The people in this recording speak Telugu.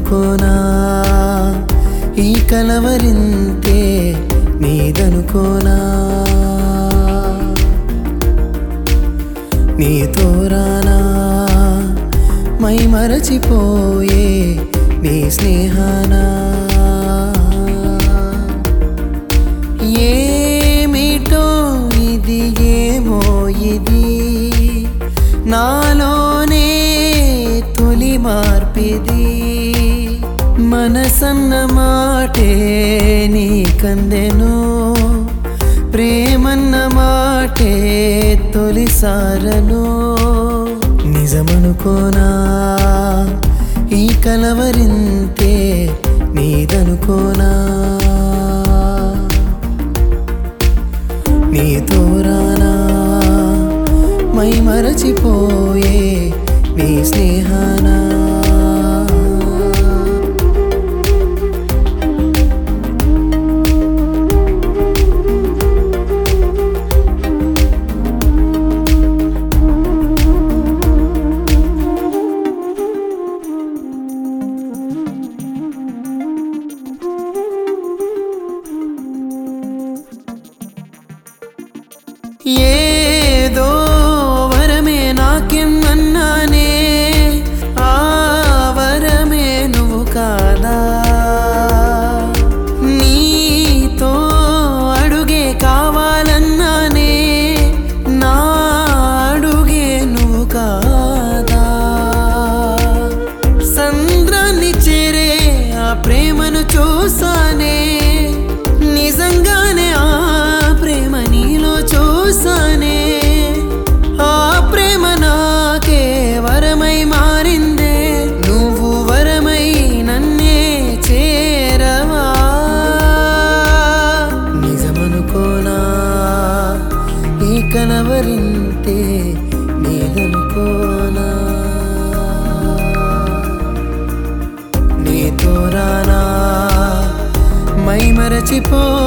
నిజమనుకోనా ఈ కలవరింతే నీదనుకోనా నీతో రానా మై మరచిపోయే నీ స్నేహానా ఏమిటో ఇది ఏమో ఇది నాలోనే తొలి మార్పిది మనసన్న మాటే నీ కందెను ప్రేమన్న మాటే తొలిసారను నిజమనుకోనా ఈ కలవరింతే నీదనుకోనా నీతో రానా మై మరచిపోయే నీ స్నేహానా ఏదో వరమే నాకేం అన్నానే ఆ వరమే నువ్వు కాదా నీతో అడుగే కావాలన్నానే నా అడుగే నువ్వు కాదా సంద్రాన్ని చేరే ఆ ప్రేమను చూసానే నిజంగానే ఆ ప్రేమ నీలో చూసానే ఆ ప్రేమ నాకే వరమై మారిందే నువ్వు వరమై నన్నే చేరవా నిజమనుకోనా ఈ కనవరింతే నీదనుకోనా నీతో రానా మై మరచిపో